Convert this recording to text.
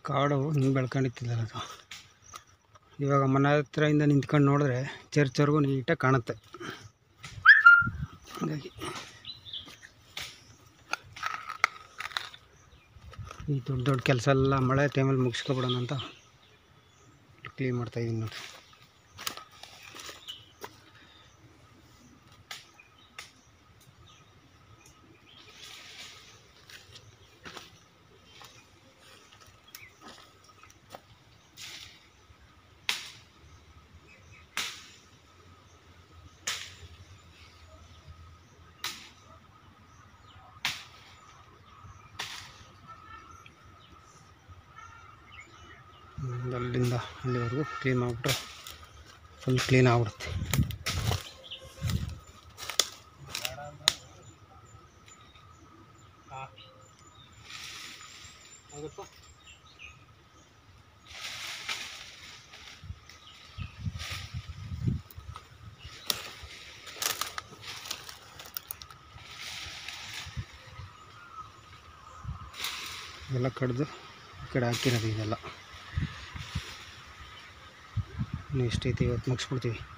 ಕಾಡು ಹಿಂಗೆ ಬೆಳ್ಕೊಂಡಿತ್ತಿಲ್ಲ ಅದು ಇವಾಗ ಮನೆ ಹತ್ರದಿಂದ ನಿಂತ್ಕೊಂಡು ನೋಡಿದ್ರೆ ಚರ್ಚ್ವರೆಗೂ ನೀಟಾಗಿ ಕಾಣುತ್ತೆ ಹಾಗಾಗಿ ಈ ದೊಡ್ಡ ದೊಡ್ಡ ಕೆಲಸ ಎಲ್ಲ ಮಳೆ ಟೈಮಲ್ಲಿ ಮುಗಿಸ್ಕೊಬಿಡೋಣ ಅಂತ ಕ್ಲೀನ್ ಮಾಡ್ತಾಯಿದ್ದೀನಿ ನೋಡಿ ಹ್ಮ್, ಅಲ್ಲಿಂದ ಅಲ್ಲಿವರೆಗೂ ಕ್ಲೀನ್ ಮಾಡಿಬಿಟ್ರೆ ಫುಲ್ ಕ್ಲೀನ್ ಆಗ್ಬಿಡುತ್ತೆ ಎಲ್ಲ ಕಡ್ದು ಈ ಕಡೆ ಹಾಕಿರೋದು ಇದೆಲ್ಲ ಇನ್ನು ಎಷ್ಟೈತಿ ಇವತ್ತು ಮುಗಿಸ್ಬಿಡ್ತೀವಿ